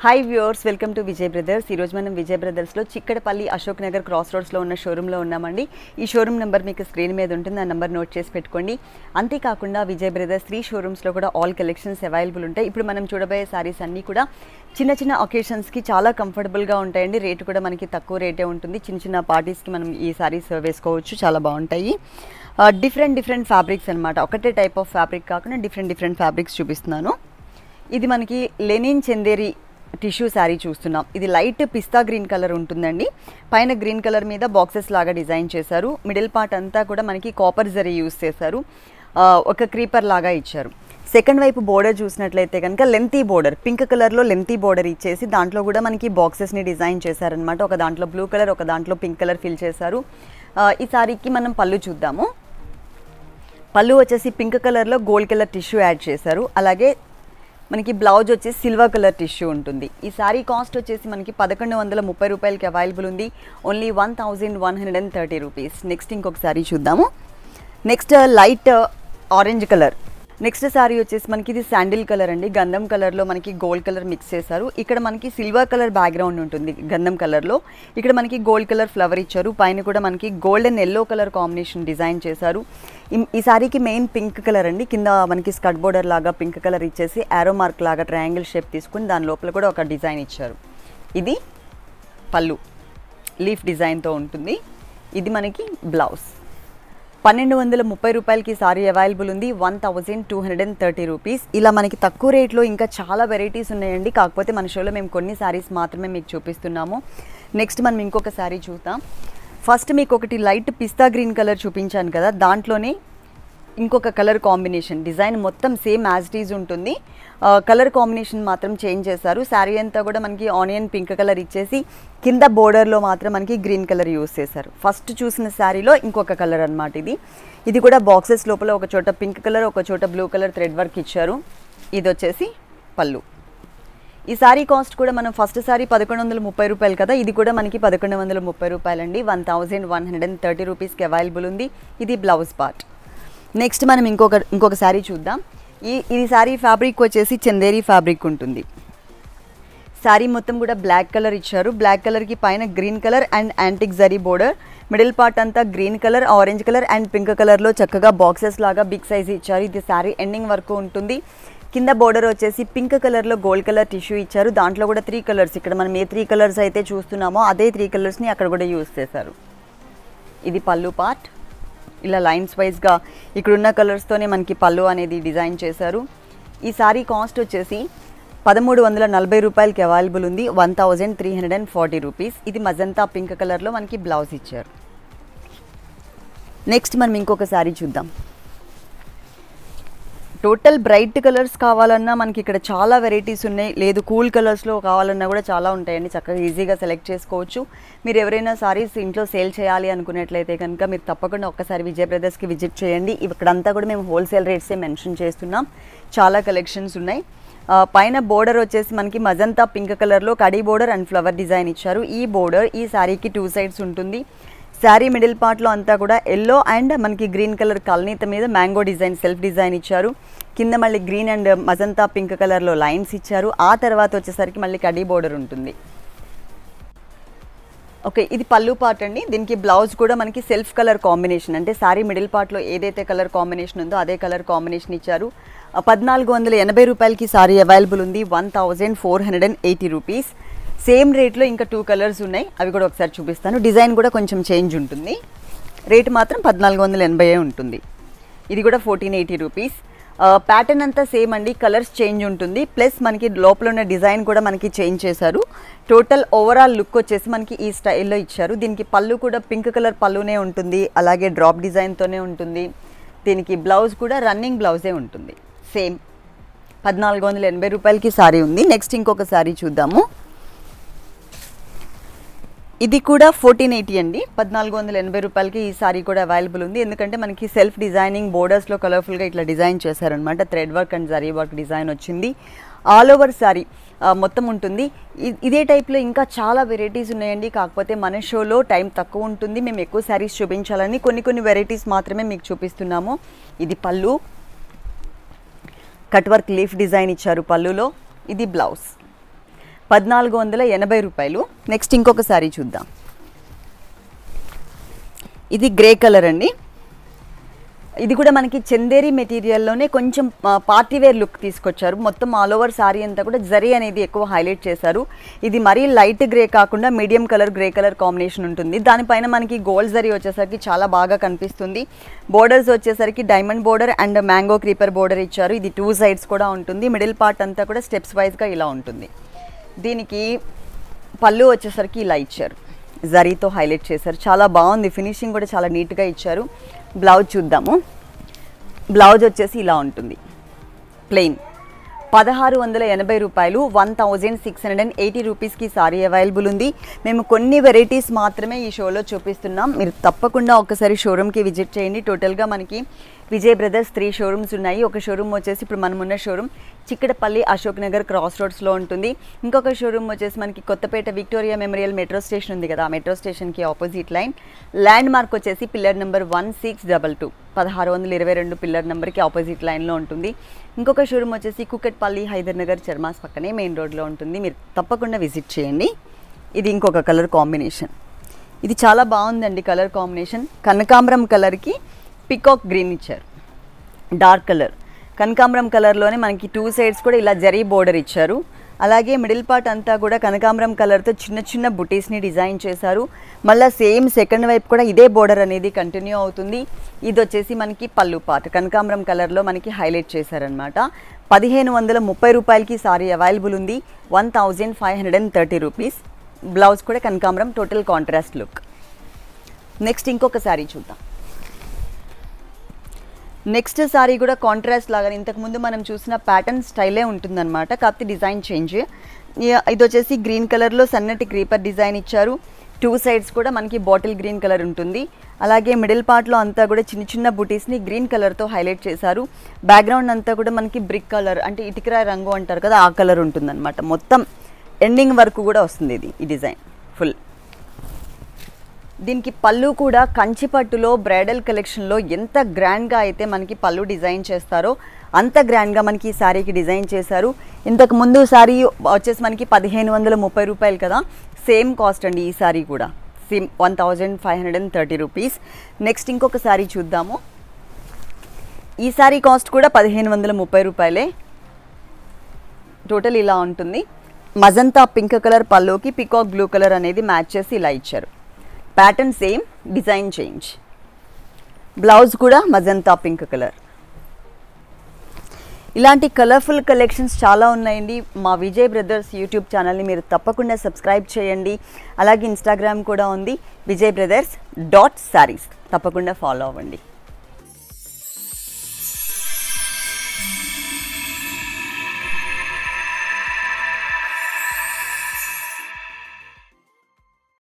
hi viewers welcome to Vijay brothers ఈరోజు మనం విజయ్ బ్రదర్స్లో చిక్కడపల్లి అశోక్ నగర్ క్రాస్ రోడ్స్లో ఉన్న షోరూంలో ఉన్నామండి ఈ షోరూమ్ నెంబర్ మీకు స్క్రీన్ మీద ఉంటుంది ఆ నెంబర్ నోట్ చేసి పెట్టుకోండి అంతేకాకుండా విజయ్ బ్రదర్స్ త్రీ షోరూమ్స్లో కూడా ఆల్ కలెక్షన్స్ అవైలబుల్ ఉంటాయి ఇప్పుడు మనం చూడబోయే సారీస్ అన్నీ కూడా చిన్న చిన్న ఒకేషన్స్కి చాలా కంఫర్టబుల్గా ఉంటాయండి రేటు కూడా మనకి తక్కువ రేటే ఉంటుంది చిన్న చిన్న పార్టీస్కి మనం ఈ సారీస్ వేసుకోవచ్చు చాలా బాగుంటాయి డిఫరెంట్ డిఫరెంట్ ఫ్యాబ్రిక్స్ అనమాట ఒకటే టైప్ ఆఫ్ ఫ్యాబ్రిక్ కాకుండా డిఫరెంట్ డిఫరెంట్ ఫ్యాబ్రిక్స్ చూపిస్తున్నాను ఇది మనకి లెనిన్ చందేరి టిష్యూ శారీ చూస్తున్నాం ఇది లైట్ పిస్తా గ్రీన్ కలర్ ఉంటుందండి పైన గ్రీన్ కలర్ మీద బాక్సెస్ లాగా డిజైన్ చేశారు మిడిల్ పార్ట్ అంతా కూడా మనకి కాపర్ జరీ యూస్ చేశారు ఆ, ఒక క్రీపర్ లాగా ఇచ్చారు సెకండ్ వైపు బోర్డర్ చూసినట్లయితే కనుక లెంతీ బోర్డర్ పింక్ కలర్లో లెంతీ బోర్డర్ ఇచ్చేసి దాంట్లో కూడా మనకి బాక్సెస్ని డిజైన్ చేశారనమాట ఒక దాంట్లో బ్లూ కలర్ ఒక దాంట్లో పింక్ కలర్ ఫిల్ చేశారు ఆ, ఈ సారీకి మనం పళ్ళు చూద్దాము పళ్ళు వచ్చేసి పింక్ కలర్లో గోల్డ్ కలర్ టిష్యూ యాడ్ చేశారు అలాగే మనకి బ్లౌజ్ వచ్చేసి సిల్వర్ కలర్ టిష్యూ ఉంటుంది ఈ శారీ కాస్ట్ వచ్చేసి మనకి పదకొండు వందల ముప్పై రూపాయలకి అవైలబుల్ ఉంది only one thousand one hundred and thirty rupees next ఇంకొక శారీ చూద్దాము next light orange colour next sari వచ్చేసి మనకి ఇది శాండిల్ కలర్ అండి గంధం కలర్లో మనకి గోల్డ్ కలర్ మిక్స్ చేశారు ఇక్కడ మనకి సిల్వర్ కలర్ బ్యాక్గ్రౌండ్ ఉంటుంది గంధం కలర్లో ఇక్కడ మనకి గోల్డ్ కలర్ ఫ్లవర్ ఇచ్చారు పైన కూడా మనకి golden yellow colour combination design చేశారు ఈ- ఈ శారీకి మెయిన్ పింక్ కలర్ అండి కింద మనకి స్కట్ బోర్డర్ లాగా పింక్ కలర్ ఇచ్చేసి ఆరో మార్క్ లాగా ట్రయాంగిల్ షేప్ తీసుకుని దాని లోపల కూడా ఒక డిజైన్ ఇచ్చారు ఇది పళ్ళు లీఫ్ డిజైన్తో ఉంటుంది ఇది మనకి బ్లౌజ్ పన్నెండు వందల ముప్పై రూపాయలకి సారీ అవైలబుల్ ఉంది one thousand two hundred and thirty rupees ఇలా మనకి తక్కువ రేట్లో ఇంకా చాలా వెరైటీస్ ఉన్నాయండి కాకపోతే మన షోలో మేము కొన్ని సారీస్ మాత్రమే మీకు చూపిస్తున్నాము నెక్స్ట్ మనం ఇంకొక సారీ చూద్దాం ఫస్ట్ మీకు ఒకటి లైట్ పిస్తా గ్రీన్ కలర్ చూపించాను కదా దాంట్లోనే ఇంకొక కలర్ కాంబినేషన్ డిజైన్ మొత్తం సేమ్ యాజ్ ఇట్ ఈజ్ ఉంటుంది కలర్ కాంబినేషన్ మాత్రం చేంజ్ చేశారు శారీ అంతా కూడా మనకి ఆనియన్ పింక్ కలర్ ఇచ్చేసి కింద బోర్డర్లో మాత్రం మనకి గ్రీన్ కలర్ యూస్ చేశారు ఫస్ట్ చూసిన శారీలో ఇంకొక కలర్ అన్నమాట ఇది ఇది కూడా బాక్సెస్ లోపల ఒక చోట పింక్ కలర్ ఒక చోట బ్లూ కలర్ థ్రెడ్ వర్క్ ఇచ్చారు ఇది వచ్చేసి పళ్ళు ఈ సారీ కాస్ట్ కూడా మనం ఫస్ట్ సారీ పదకొండు వందల ముప్పై రూపాయలు కదా ఇది కూడా మనకి పదకొండు వందల ముప్పై రూపాయలండి one thousand one hundred and thirty రూపీస్కి అవైలబుల్ ఉంది ఇది బ్లౌజ్ పార్ట్ నెక్స్ట్ మనం ఇంకొక ఇంకొక శారీ చూద్దాం ఈ ఇది శారీ ఫ్యాబ్రిక్ వచ్చేసి చందేరి ఫ్యాబ్రిక్ ఉంటుంది శారీ మొత్తం కూడా బ్లాక్ కలర్ ఇచ్చారు బ్లాక్ కలర్కి పైన green colour and antique zari border middle part అంతా green colour orange colour and pink కలర్లో చక్కగా బాక్సెస్ లాగా బిగ్ సైజ్ ఇచ్చారు ఇది శారీ ఎండింగ్ వరకు ఉంటుంది కింద బోర్డర్ వచ్చేసి పింక్ కలర్లో గోల్డ్ కలర్ టిష్యూ ఇచ్చారు దాంట్లో కూడా త్రీ కలర్స్ ఇక్కడ మనం ఏ త్రీ కలర్స్ అయితే చూస్తున్నామో అదే త్రీ కలర్స్ని అక్కడ కూడా యూస్ చేశారు ఇది పళ్ళు పార్ట్ ఇలా లైన్స్ వైజ్గా ఇక్కడున్న కలర్స్తోనే మనకి పళ్ళు అనేది డిజైన్ చేశారు ఈ సారీ కాస్ట్ వచ్చేసి పదమూడు వందల నలభై రూపాయలకి అవైలబుల్ ఉంది one thousand three hundred and forty rupees ఇది మజంతా పింక్ కలర్లో మనకి బ్లౌజ్ ఇచ్చారు నెక్స్ట్ మనం ఇంకొక శారీ చూద్దాం టోటల్ బ్రైట్ కలర్స్ కావాలన్నా మనకి ఇక్కడ చాలా వెరైటీస్ ఉన్నాయి లేదు కూల్ కలర్స్లో కావాలన్నా కూడా చాలా ఉంటాయండి చక్కగా ఈజీగా సెలెక్ట్ చేసుకోవచ్చు మీరు ఎవరైనా సారీస్ ఇంట్లో సేల్ చేయాలి అనుకున్నట్లయితే కనుక మీరు తప్పకుండా ఒక్కసారి విజయ్ బ్రదర్స్కి విజిట్ చేయండి ఇక్కడంతా కూడా మేము హోల్సేల్ రేట్సే మెన్షన్ చేస్తున్నాం చాలా కలెక్షన్స్ ఉన్నాయి ఆ, పైన బోర్డర్ వచ్చేసి మనకి మజంతా పింక్ కలర్లో కడీ బోర్డర్ అండ్ ఫ్లవర్ డిజైన్ ఇచ్చారు ఈ బోర్డర్ ఈ శారీకి టూ సైడ్స్ ఉంటుంది శారీ మిడిల్ పార్ట్లో అంతా కూడా ఎల్లో అండ్ మనకి గ్రీన్ కలర్ కల్నీత మీద మ్యాంగో డిజైన్ సెల్ఫ్ డిజైన్ ఇచ్చారు కింద మళ్ళీ గ్రీన్ అండ్ మజంతా పింక్ కలర్లో లైన్స్ ఇచ్చారు ఆ తర్వాత వచ్చేసరికి మళ్ళీ కడీ బోర్డర్ ఉంటుంది ఓకే ఇది పళ్ళు పార్ట్ అండి దీనికి బ్లౌజ్ కూడా మనకి సెల్ఫ్ కలర్ కాంబినేషన్ అంటే శారీ మిడిల్ పార్ట్లో ఏదైతే కలర్ కాంబినేషన్ ఉందో అదే కలర్ కాంబినేషన్ ఇచ్చారు ఆ, పద్నాలుగు వందల ఎనభై రూపాయలకి సారీ అవైలబుల్ ఉంది one thousand four hundred and eighty rupees same రేట్లో ఇంకా టూ కలర్స్ ఉన్నాయి అవి కూడా ఒకసారి చూపిస్తాను డిజైన్ కూడా కొంచెం చేంజ్ ఉంటుంది రేట్ మాత్రం పద్నాలుగు వందల ఎనభై ఉంటుంది ఇది కూడా ఫోర్టీన్ ఎయిటీ రూపీస్ ప్యాటర్న్ అంతా సేమ్ అండి కలర్స్ చేంజ్ ఉంటుంది ప్లస్ మనకి లోపల ఉన్న డిజైన్ కూడా మనకి చేంజ్ చేశారు టోటల్ ఓవరాల్ లుక్ వచ్చేసి మనకి ఈ స్టైల్లో ఇచ్చారు దీనికి పళ్ళు కూడా పింక్ కలర్ పళ్ళునే ఉంటుంది అలాగే డ్రాప్ డిజైన్తోనే ఉంటుంది దీనికి బ్లౌజ్ కూడా రన్నింగ్ బ్లౌజే ఉంటుంది సేమ్ పద్నాలుగు వందల ఎనభై రూపాయలకి సారీ ఉంది నెక్స్ట్ ఇంకొక సారీ చూద్దాము ఇది కూడా ఫోర్టీన్ ఎయిటీ అండి పద్నాలుగు వందల ఎనభై రూపాయలకి ఈ సారీ కూడా అవైలబుల్ ఉంది ఎందుకంటే మనకి సెల్ఫ్ డిజైనింగ్ బోర్డర్స్లో కలర్ఫుల్గా ఇట్లా డిజైన్ చేశారనమాట thread work and zari work design వచ్చింది ఆల్ ఓవర్ సారీ మొత్తం ఉంటుంది ఇ- ఇదే టైప్లో ఇంకా చాలా వెరైటీస్ ఉన్నాయండి కాకపోతే మన షోలో టైం తక్కువ ఉంటుంది మేము ఎక్కువ శారీస్ చూపించాలని కొన్ని కొన్ని వెరైటీస్ మాత్రమే మీకు చూపిస్తున్నాము ఇది పళ్ళు కట్ వర్క్ లీఫ్ డిజైన్ ఇచ్చారు పళ్ళులో ఇది బ్లౌజ్ పద్నాలుగు వందల ఎనభై రూపాయలు నెక్స్ట్ ఇంకొక సారీ చూద్దాం ఇది గ్రే కలర్ అండి ఇది కూడా మనకి చందేరి మెటీరియల్లోనే కొంచెం పార్టీ వేర్ లుక్ తీసుకొచ్చారు మొత్తం ఆల్ ఓవర్ సారీ అంతా కూడా జరీ అనేది ఎక్కువ హైలైట్ చేశారు ఇది మరీ లైట్ గ్రే కాకుండా medium colour grey colour combination ఉంటుంది దానిపైన మనకి గోల్డ్ జరీ వచ్చేసరికి చాలా బాగా కనిపిస్తుంది బోర్డర్స్ వచ్చేసరికి diamond border and mango creeper border ఇచ్చారు ఇది టూ సైడ్స్ కూడా ఉంటుంది మిడిల్ పార్ట్ అంతా కూడా స్టెప్స్ వైజ్గా ఇలా ఉంటుంది దీనికి పళ్ళు వచ్చేసరికి ఇలా ఇచ్చారు జరీతో హైలైట్ చేశారు చాలా బాగుంది ఫినిషింగ్ కూడా చాలా నీట్గా ఇచ్చారు బ్లౌజ్ చూద్దాము బ్లౌజ్ వచ్చేసి ఇలా ఉంటుంది ప్లెయిన్ పదహారు వందల ఎనభై రూపాయలు one thousand six hundred and eighty రూపీస్కి సారీ అవైలబుల్ ఉంది మేము కొన్ని వెరైటీస్ మాత్రమే ఈ షోలో చూపిస్తున్నాం మీరు తప్పకుండా ఒకసారి షోరూమ్కి విజిట్ చేయండి టోటల్గా మనకి విజయ్ బ్రదర్స్ త్రీ షోరూమ్స్ ఉన్నాయి ఒక షోరూమ్ వచ్చేసి ఇప్పుడు మనం ఉన్న షోరూమ్ చిక్కడపల్లి అశోక్ నగర్ క్రాస్ రోడ్స్లో ఉంటుంది ఇంకొక షోరూమ్ వచ్చేసి మనకి Kothapet Victoria Memorial metro station ఉంది కదా ఆ మెట్రో స్టేషన్కి ఆపోజిట్ లైన్ ల్యాండ్ మార్క్ వచ్చేసి pillar number one six double two పదహారు వందల ఇరవై రెండు పిల్లర్ నెంబర్కి ఆపోజిట్ లైన్లో ఉంటుంది ఇంకొక షోరూమ్ వచ్చేసి కుకట్పల్లి హైదర్ నగర్ చర్మాస్ పక్కనే మెయిన్ రోడ్లో ఉంటుంది మీరు తప్పకుండా విజిట్ చేయండి ఇది ఇంకొక కలర్ కాంబినేషన్ ఇది చాలా బాగుందండి కలర్ కాంబినేషన్ కనకాంబరం కలర్కి పికాక్ గ్రీన్ ఇచ్చారు డార్క్ కలర్ కనకాంబరం కలర్లోనే మనకి టూ సైడ్స్ కూడా ఇలా జరీ బోర్డర్ ఇచ్చారు అలాగే మిడిల్ పార్ట్ అంతా కూడా కనకాంబరం కలర్తో చిన్న చిన్న బుటీస్ని డిజైన్ చేశారు మళ్ళీ సేమ్ సెకండ్ వైపు కూడా ఇదే బోర్డర్ అనేది కంటిన్యూ అవుతుంది ఇది వచ్చేసి మనకి పళ్ళు పార్ట్ కనకాంబరం కలర్లో మనకి హైలైట్ చేశారనమాట పదిహేను వందల ముప్పై రూపాయలకి సారీ అవైలబుల్ ఉంది one thousand five hundred and thirty rupees blouse కూడా కనకాంబరం టోటల్ కాంట్రాస్ట్ లుక్ నెక్స్ట్ ఇంకొక సారీ చూద్దాం నెక్స్ట్ సారీ కూడా కాంట్రాస్ట్ లాగా ఇంతకుముందు మనం చూసిన ప్యాటర్న్ స్టైలే ఉంటుందన్నమాట కాకపోతే డిజైన్ చేంజ్ ఇది వచ్చేసి గ్రీన్ కలర్లో సన్నటి క్రీపర్ డిజైన్ ఇచ్చారు టూ సైడ్స్ కూడా మనకి బాటిల్ గ్రీన్ కలర్ ఉంటుంది అలాగే మిడిల్ పార్ట్లో అంతా కూడా చిన్న చిన్న బుటీస్ని గ్రీన్ కలర్తో హైలైట్ చేశారు బ్యాక్గ్రౌండ్ అంతా కూడా మనకి బ్రిక్ కలర్ అంటే ఇటుకరాయి రంగు అంటారు కదా ఆ కలర్ ఉంటుందన్నమాట మొత్తం ఎండింగ్ వరకు కూడా వస్తుంది ఇది ఈ డిజైన్ ఫుల్ దీనికి పళ్ళు కూడా కంచిపట్టులో బ్రైడల్ కలెక్షన్లో ఎంత గ్రాండ్గా అయితే మనకి పళ్ళు డిజైన్ చేస్తారో అంత గ్రాండ్గా మనకి ఈ శారీకి డిజైన్ చేశారు ఇంతకు ముందు శారీ వచ్చేసి మనకి పదిహేను వందల ముప్పై రూపాయలు కదా సేమ్ కాస్ట్ అండి ఈ శారీ కూడా same one thousand five hundred and thirty rupees next ఇంకొక శారీ చూద్దాము ఈ శారీ కాస్ట్ కూడా పదిహేను వందల ముప్పై రూపాయలే టోటల్ ఇలా ఉంటుంది మజంతా పింక్ కలర్ పల్లోకి పికాక్ బ్లూ కలర్ అనేది మ్యాచ్ చేసి ఇలా ఇచ్చారు pattern same design change blouse కూడా మజంతా పింక్ కలర్ ఇలాంటి కలర్ఫుల్ కలెక్షన్స్ చాలా ఉన్నాయండి మా విజయ్ బ్రదర్స్ యూట్యూబ్ ఛానల్ని మీరు తప్పకుండా సబ్స్క్రైబ్ చేయండి అలాగే ఇన్స్టాగ్రామ్ కూడా ఉంది విజయ్ బ్రదర్స్ డాట్ శారీస్ తప్పకుండా ఫాలో అవ్వండి